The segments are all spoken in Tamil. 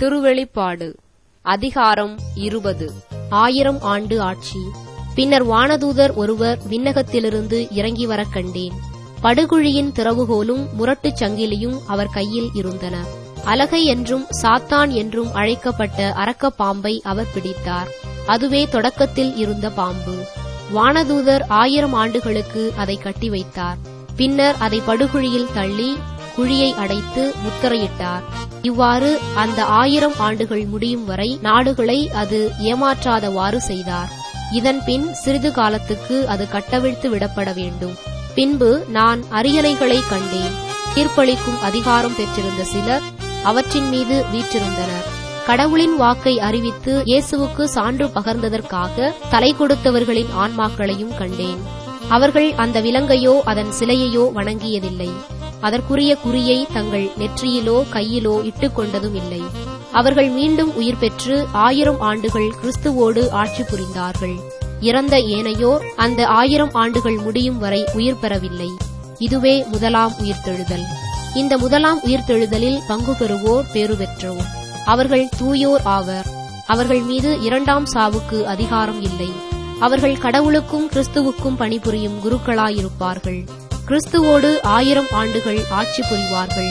திருவெளிப்பாடு அதிகாரம் இருபது ஆயிரம் ஆண்டு ஆட்சி பின்னர் வானதூதர் ஒருவர் விண்ணகத்திலிருந்து இறங்கி வரக் கண்டேன் படுகுழியின் திறவுகோலும் முரட்டுச் சங்கிலியும் அவர் கையில் இருந்தன அலகை என்றும் சாத்தான் என்றும் அழைக்கப்பட்ட அரக்க பாம்பை அவர் பிடித்தார் அதுவே தொடக்கத்தில் இருந்த பாம்பு வானதூதர் ஆயிரம் ஆண்டுகளுக்கு அதை கட்டி வைத்தார் பின்னர் அதை படுகுழியில் தள்ளி குழியை அடைத்து முத்திரையிட்டார் இவ்வாறு அந்த ஆயிரம் ஆண்டுகள் முடியும் வரை நாடுகளை அது ஏமாற்றாதவாறு செய்தார் இதன்பின் சிறிது காலத்துக்கு அது கட்டவிழ்த்து விடப்பட வேண்டும் பின்பு நான் அரியணைகளை கண்டேன் தீர்ப்பளிக்கும் அதிகாரம் பெற்றிருந்த சிலர் அவற்றின் மீது வீற்றிருந்தனர் கடவுளின் வாக்கை அறிவித்து இயேசுவுக்கு சான்று பகர்ந்ததற்காக தலை கொடுத்தவர்களின் ஆன்மாக்களையும் கண்டேன் அவர்கள் அந்த விலங்கையோ அதன் சிலையையோ வணங்கியதில்லை அதற்குரிய குறியை தங்கள் நெற்றியிலோ கையிலோ இட்டுக் கொண்டதும் இல்லை அவர்கள் மீண்டும் உயிர் பெற்று ஆயிரம் ஆண்டுகள் கிறிஸ்துவோடு ஆட்சி புரிந்தார்கள் இறந்த ஏனையோர் அந்த ஆயிரம் ஆண்டுகள் முடியும் வரை உயிர் பெறவில்லை இதுவே முதலாம் உயிர்த்தெழுதல் இந்த முதலாம் உயிர்த்தெழுதலில் பங்கு பெறுவோர் பேறு பெற்றோர் அவர்கள் தூயோர் ஆவர் அவர்கள் மீது இரண்டாம் சாவுக்கு அதிகாரம் இல்லை அவர்கள் கடவுளுக்கும் கிறிஸ்துவுக்கும் பணிபுரியும் குருக்களாயிருப்பார்கள் கிறிஸ்துவோடு ஆயிரம் ஆண்டுகள் ஆட்சி புரிவார்கள்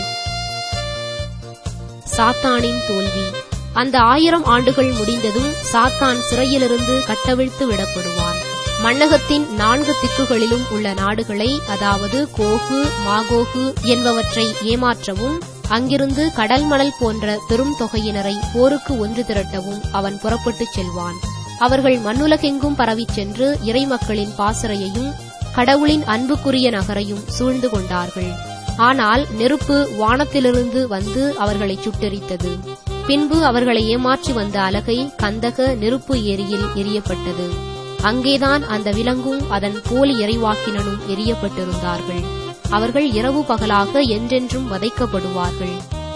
சாத்தானின் தோல்வி அந்த ஆயிரம் ஆண்டுகள் முடிந்ததும் சாத்தான் சிறையிலிருந்து கட்டவிழ்த்து விடப்படுவான் மண்ணகத்தின் நான்கு திக்குகளிலும் உள்ள நாடுகளை அதாவது கோகு மாகோகு என்பவற்றை ஏமாற்றவும் அங்கிருந்து கடல் மணல் போன்ற பெரும் தொகையினரை போருக்கு ஒன்று திரட்டவும் அவன் புறப்பட்டுச் செல்வான் அவர்கள் மண்ணுலகெங்கும் பரவிச் சென்று இறைமக்களின் பாசறையையும் கடவுளின் அன்புக்குரிய நகரையும் சூழ்ந்து கொண்டார்கள் ஆனால் நெருப்பு வானத்திலிருந்து வந்து அவர்களை சுட்டெரித்தது பின்பு அவர்களை ஏமாற்றி வந்த அலகை கந்தக நெருப்பு ஏரியில் எரியப்பட்டது அங்கேதான் அந்த விலங்கும் அதன் போலி இறைவாக்கினனும் எரியப்பட்டிருந்தார்கள் அவர்கள் இரவு பகலாக என்றென்றும் வதைக்கப்படுவார்கள்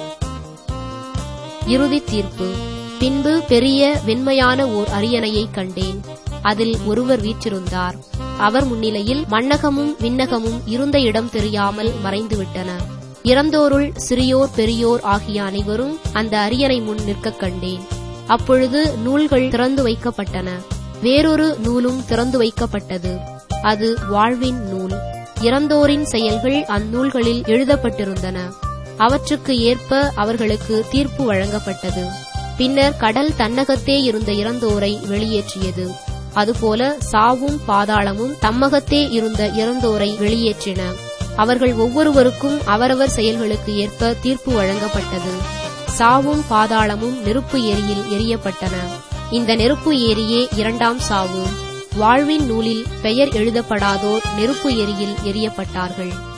இறுதி தீர்ப்பு பின்பு பெரிய வெண்மையான ஓர் அரியணையை கண்டேன் அதில் ஒருவர் வீற்றிருந்தார் அவர் முன்னிலையில் மண்ணகமும் விண்ணகமும் இருந்த இடம் தெரியாமல் மறைந்துவிட்டன இறந்தோருள் சிறியோர் பெரியோர் ஆகிய அனைவரும் அந்த அரியணை முன் நிற்கக் கண்டேன் அப்பொழுது நூல்கள் திறந்து வைக்கப்பட்டன வேறொரு நூலும் திறந்து வைக்கப்பட்டது அது வாழ்வின் நூல் இறந்தோரின் செயல்கள் அந்நூல்களில் எழுதப்பட்டிருந்தன அவற்றுக்கு ஏற்ப அவர்களுக்கு தீர்ப்பு வழங்கப்பட்டது பின்னர் கடல் தன்னகத்தே இருந்த இறந்தோரை வெளியேற்றியது அதுபோல சாவும் பாதாளமும் தம்மகத்தே இருந்த இறந்தோரை வெளியேற்றின அவர்கள் ஒவ்வொருவருக்கும் அவரவர் செயல்களுக்கு ஏற்ப தீர்ப்பு வழங்கப்பட்டது சாவும் பாதாளமும் நெருப்பு ஏரியில் எரியப்பட்டன இந்த நெருப்பு ஏரியே இரண்டாம் சாவு வாழ்வின் நூலில் பெயர் எழுதப்படாதோர் நெருப்பு எரியில் எரியப்பட்டார்கள்